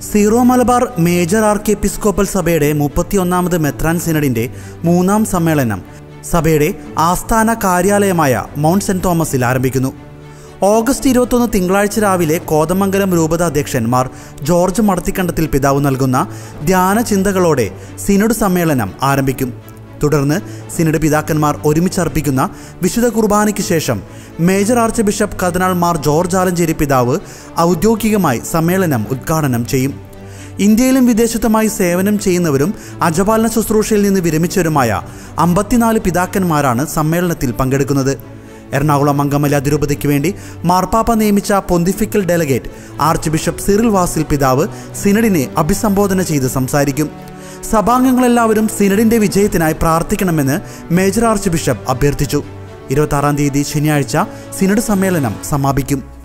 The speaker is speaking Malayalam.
zero Malabar major archiepiscopal സഭയുടെ മുപ്പത്തിയൊന്നാമത് മെത്രാൻ സിനഡിന്റെ മൂന്നാം സമ്മേളനം സഭയുടെ ആസ്ഥാന കാര്യാലയമായ മൗണ്ട് സെന്റ് തോമസിൽ ആരംഭിക്കുന്നു ഓഗസ്റ്റ് ഇരുപത്തൊന്ന് തിങ്കളാഴ്ച രാവിലെ കോതമംഗലം രൂപത അധ്യക്ഷൻ മാർ ജോർജ് മടത്തിക്കണ്ടത്തിൽ പിതാവ് നൽകുന്ന ധ്യാന ചിന്തകളോടെ സിനഡ് സമ്മേളനം ആരംഭിക്കും തുടർന്ന് സിനഡ് പിതാക്കന്മാർ ഒരുമിച്ചർപ്പിക്കുന്ന വിശുദ്ധ കുർബാനയ്ക്ക് ശേഷം മേജർ ആർച്ച് ബിഷപ്പ് കർദിനാൾ മാർ ജോർജ് ആലഞ്ചേരി പിതാവ് ഔദ്യോഗികമായി സമ്മേളനം ഉദ്ഘാടനം ചെയ്യും ഇന്ത്യയിലും വിദേശത്തുമായി സേവനം ചെയ്യുന്നവരും അജപാലന ശുശ്രൂഷയിൽ നിന്ന് വിരമിച്ചവരുമായ അമ്പത്തിനാല് പിതാക്കന്മാരാണ് സമ്മേളനത്തിൽ പങ്കെടുക്കുന്നത് എറണാകുളം അങ്കമല അതിരൂപതയ്ക്ക് വേണ്ടി മാർപ്പാപ്പ നിയമിച്ച pontifical delegate archbishop Cyril Vasil പിതാവ് സിനഡിനെ അഭിസംബോധന ചെയ്ത് സംസാരിക്കും സഭാംഗങ്ങളെല്ലാവരും സിനഡിന്റെ വിജയത്തിനായി പ്രാർത്ഥിക്കണമെന്ന് മേജർ ആർച്ച് ബിഷപ്പ് അഭ്യർത്ഥിച്ചു ഇരുപത്തി തീയതി ശനിയാഴ്ച സിനഡ് സമ്മേളനം സമാപിക്കും